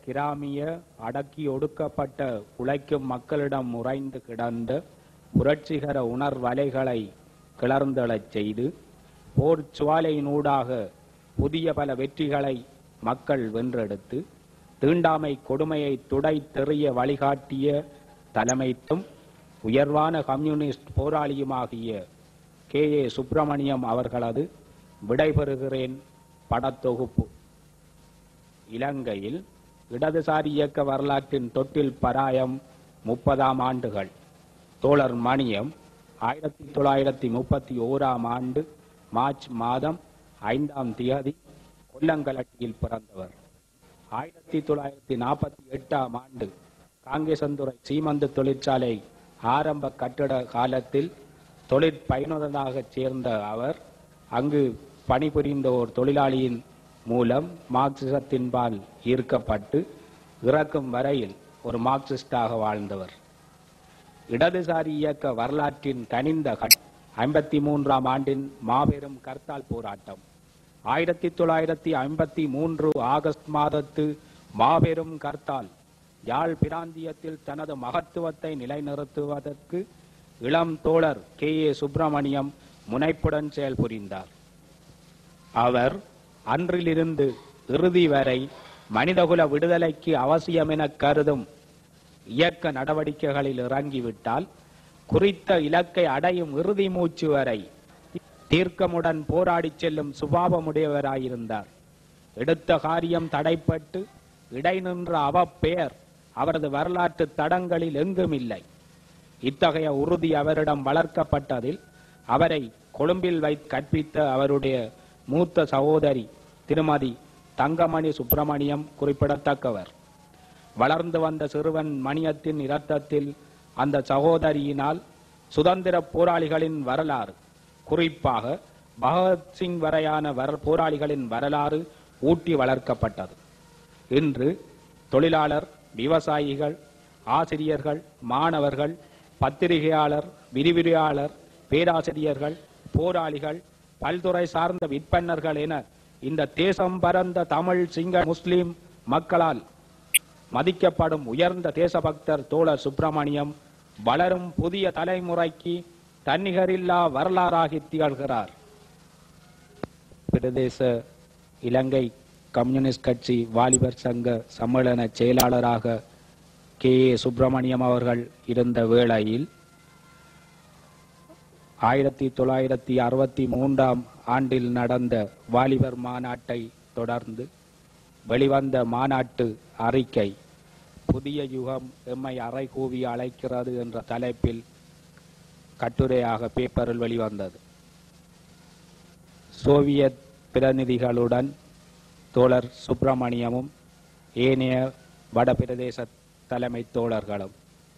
கிராமிய அடக்கி ஒடுக்கப்பட்ட உழைக்கும் மக்களிடம் உறைந்து கிடந்த புரட்சிகர உணர்வலைகளை கிளர்ந்தெழச் செய்து போர் சுவாலையினூடாக புதிய பல வெற்றிகளை மக்கள் வென்றெடுத்து தீண்டாமை கொடுமையை துடை தெறிய வழிகாட்டிய தலைமைத்தும் உயர்வான கம்யூனிஸ்ட் போராளியுமாகிய கே ஏ சுப்பிரமணியம் அவர்களது விடைபெறுகிறேன் படத்தொகுப்பு இலங்கையில் இடதுசாரி இயக்க வரலாற்றின் தொட்டில் பராயம் முப்பதாம் ஆண்டுகள் தோழர் மணியம் ஆயிரத்தி தொள்ளாயிரத்தி முப்பத்தி ஓராம் ஆண்டு மார்ச் மாதம் ஐந்தாம் திகதி கொல்லங்கலட்டியில் பிறந்தவர் ஆயிரத்தி தொள்ளாயிரத்தி நாற்பத்தி எட்டாம் ஆண்டு காங்கேசந்துறை சீமந்து தொழிற்சாலை ஆரம்ப கட்டிட காலத்தில் தொழிற்பயனுடனாகச் சேர்ந்த அவர் அங்கு பணிபுரிந்த ஒரு தொழிலாளியின் மூலம் மார்க்சிசத்தின்பால் ஈர்க்கப்பட்டு இறக்கும் வரையில் ஒரு மார்க்சிஸ்டாக வாழ்ந்தவர் இடதுசாரி இயக்க வரலாற்றின் கனிந்த ஐம்பத்தி மூன்றாம் ஆண்டின் மாபெரும் கர்த்தால் போராட்டம் ஆயிரத்தி தொள்ளாயிரத்தி ஐம்பத்தி மூன்று ஆகஸ்ட் மாதத்து மாபெரும் கர்த்தால் யாழ் பிராந்தியத்தில் தனது மகத்துவத்தை நிலைநிறுத்துவதற்கு இளம் தோழர் கே ஏ சுப்பிரமணியம் முனைப்புடன் செயல்புரிந்தார் அவர் அன்றிலிருந்து இறுதி வரை மனிதகுல விடுதலைக்கு அவசியம் என கருதும் இயக்க நடவடிக்கைகளில் இறங்கிவிட்டால் குறித்த இலக்கை அடையும் இறுதி மூச்சு வரை தீர்க்கமுடன் போராடிச் செல்லும் சுபாவமுடையவராயிருந்தார் எடுத்த காரியம் தடைப்பட்டு இடைநின்ற அவப்பெயர் அவரது வரலாற்று தடங்களில் எங்கும் இல்லை இத்தகைய உறுதி அவரிடம் வளர்க்கப்பட்டதில் அவரை கொழும்பில் வைத்து கற்பித்த அவருடைய மூத்த சகோதரி திருமதி தங்கமணி சுப்பிரமணியம் குறிப்பிடத்தக்கவர் வளர்ந்து வந்த சிறுவன் மணியத்தின் இரத்தத்தில் அந்த சகோதரியினால் சுதந்திர போராளிகளின் வரலாறு குறிப்பாக பகத்சிங் வரையான வர போராளிகளின் வரலாறு ஊட்டி வளர்க்கப்பட்டது இன்று தொழிலாளர் விவசாயிகள் ஆசிரியர்கள் மாணவர்கள் பத்திரிகையாளர் விரிவுரையாளர் பேராசிரியர்கள் போராளிகள் பல்துறை சார்ந்த விற்பனர்கள் என இந்த தேசம் பரந்த தமிழ் சிங்கள முஸ்லிம் மக்களால் மதிக்கப்படும் உயர்ந்த தேசபக்தர் தோழர் சுப்பிரமணியம் வளரும் புதிய தலைமுறைக்கு தன்னிகரில்லா வரலாறாகி திகழ்கிறார் பிரதேச இலங்கை கம்யூனிஸ்ட் கட்சி வாலிபர் சங்க சம்மேளன செயலாளராக கே ஏ சுப்பிரமணியம் அவர்கள் இருந்த வேளையில் ஆயிரத்தி தொள்ளாயிரத்தி அறுபத்தி மூன்றாம் ஆண்டில் நடந்த வாலிபர் மாநாட்டை தொடர்ந்து வெளிவந்த மாநாட்டு அறிக்கை புதிய யுகம் எம்மை அறை கூவி அழைக்கிறது என்ற தலைப்பில் கட்டுரையாக பேப்பரில் வெளிவந்தது சோவியத் பிரதிநிதிகளுடன் தோழர் சுப்பிரமணியமும் ஏனைய வடபிரதேச தலைமை தோழர்களும்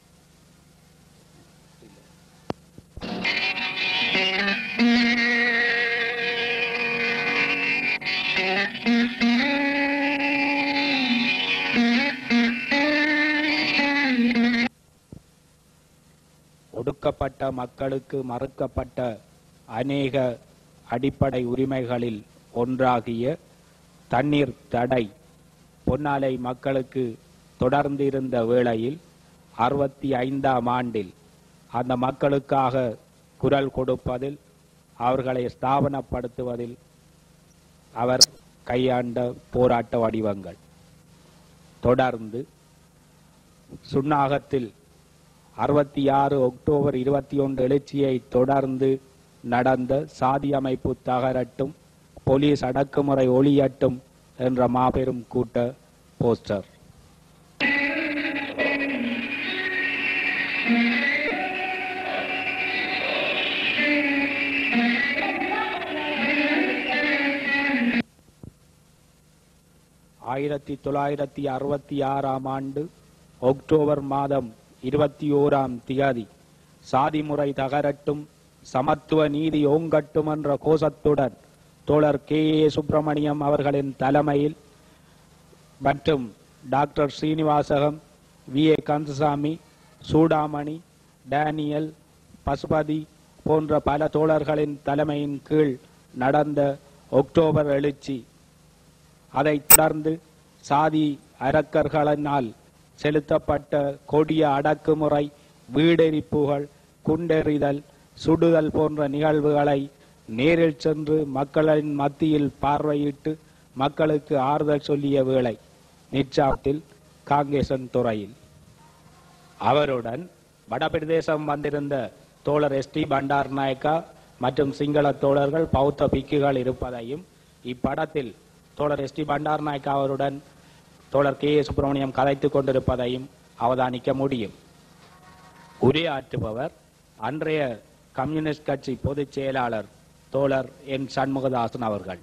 ஒடுக்கப்பட்ட மக்களுக்கு மறுக்கப்பட்ட அநேக அடிப்படை உரிமைகளில் ஒன்றாகிய தண்ணீர் தடை பொன்னாலை மக்களுக்கு தொடர்ந்து இருந்த வேளையில் அறுபத்தி ஐந்தாம் ஆண்டில் அந்த மக்களுக்காக குரல் கொடுப்பதில் அவர்களை ஸ்தாபனப்படுத்துவதில் அவர் கையாண்ட போராட்ட வடிவங்கள் தொடர்ந்து சுன்னாகத்தில் அறுபத்தி ஆறு அக்டோபர் இருபத்தி ஒன்று எழுச்சியை தொடர்ந்து நடந்த சாதி அமைப்பு தகரட்டும் போலீஸ் அடக்குமுறை ஒளியட்டும் என்ற மாபெரும் கூட்ட போஸ்டர் ஆயிரத்தி தொள்ளாயிரத்தி அறுபத்தி ஆறாம் ஆண்டு அக்டோபர் மாதம் இருபத்தி ஓராம் திகதி சாதி முறை தகரட்டும் சமத்துவ நீதி ஓங்கட்டும் என்ற கோஷத்துடன் தோழர் கே ஏ சுப்பிரமணியம் அவர்களின் தலைமையில் மற்றும் doctor Srinivasagam V A Kandasamy Choodamani Daniel Pasupathi போன்ற பல தோழர்களின் தலைமையின் கீழ் நடந்த அக்டோபர் எழுச்சி அதைத் தொடர்ந்து சாதி அரக்கர்களினால் செலுத்தப்பட்ட கொடிய அடக்குமுறை வீடெரிப்புகள் குண்டெறிதல் சுடுதல் போன்ற நிகழ்வுகளை நேரில் சென்று மக்களின் மத்தியில் பார்வையிட்டு மக்களுக்கு ஆறுதல் சொல்லிய வேளை நிச்சாத்தில் காங்கேசன் துறையில் அவருடன் வடபிரதேசம் வந்திருந்த தோழர் எஸ் டி பண்டார் நாயக்கா மற்றும் சிங்கள தோழர்கள் பௌத்த பிக்குகள் இருப்பதையும் இப்படத்தில் தோழர் எஸ் டி பண்டார் நாயக்கா அவருடன் தோழர் கே ஏ சுப்பிரமணியம் கதைத்துக் கொண்டிருப்பதையும் அவதானிக்க முடியும் உரையாற்றுபவர் அன்றைய கம்யூனிஸ்ட் கட்சி பொதுச் செயலாளர் தோழர் என் சண்முகதாசன் அவர்கள்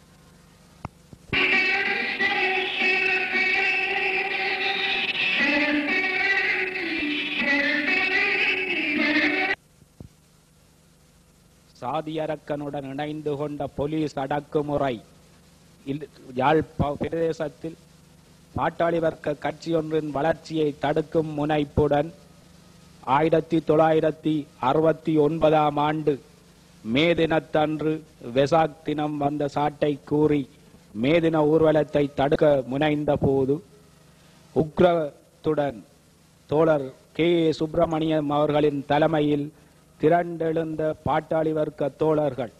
சாதியரக்கனுடன் இணைந்து கொண்ட போலீஸ் அடக்குமுறை இல்- யாழ் ப- பிரதேசத்தில் பாட்டாளி வர்க்க கட்சியொன்றின் வளர்ச்சியை தடுக்கும் முனைப்புடன் ஆயிரத்தி தொள்ளாயிரத்தி அறுபத்தி ஒன்பதாம் ஆண்டு மே தினத்தன்று வெசாக் தினம் வந்த சாட்டை கூறி மே தின ஊர்வலத்தை தடுக்க முனைந்த போது உக்ரத்துடன் தோழர் கே ஏ சுப்பிரமணியம் அவர்களின் தலைமையில் திரண்டெழுந்த பாட்டாளி வர்க்க தோழர்கள்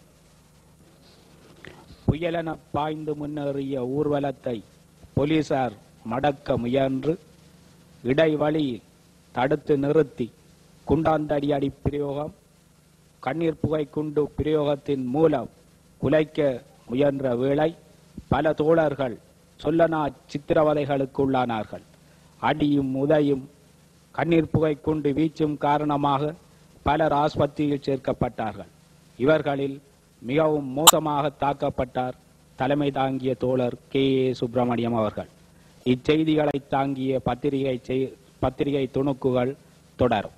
புயலென பாய்ந்து முன்னேறிய ஊர்வலத்தை போலீசார் மடக்க முயன்று இடைவழியில் தடுத்து நிறுத்தி குண்டாந்தடி அடி பிரயோகம் கண்ணீர் புகை குண்டு பிரயோகத்தின் மூலம் குலைக்க முயன்ற வேளை பல தோழர்கள் சொல்லனா சித்திரவதைகளுக்குள்ளானார்கள் அடியும் உதையும் கண்ணீர் புகை குண்டு வீச்சும் காரணமாக பலர் ஆஸ்பத்திரியில் சேர்க்கப்பட்டார்கள் இவர்களில் மிகவும் மோசமாக தாக்கப்பட்டார் தலைமை தாங்கிய தோழர் கே ஏ சுப்பிரமணியம் அவர்கள் இச்செய்திகளை தாங்கிய பத்திரிகை செய்- பத்திரிகை துணுக்குகள் தொடரும்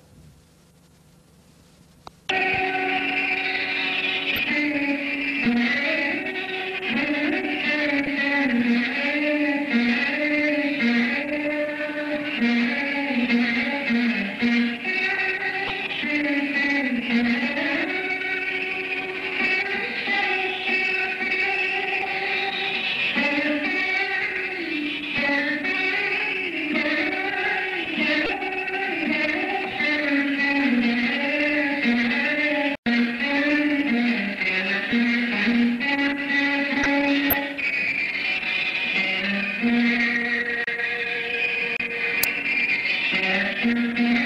Thank you.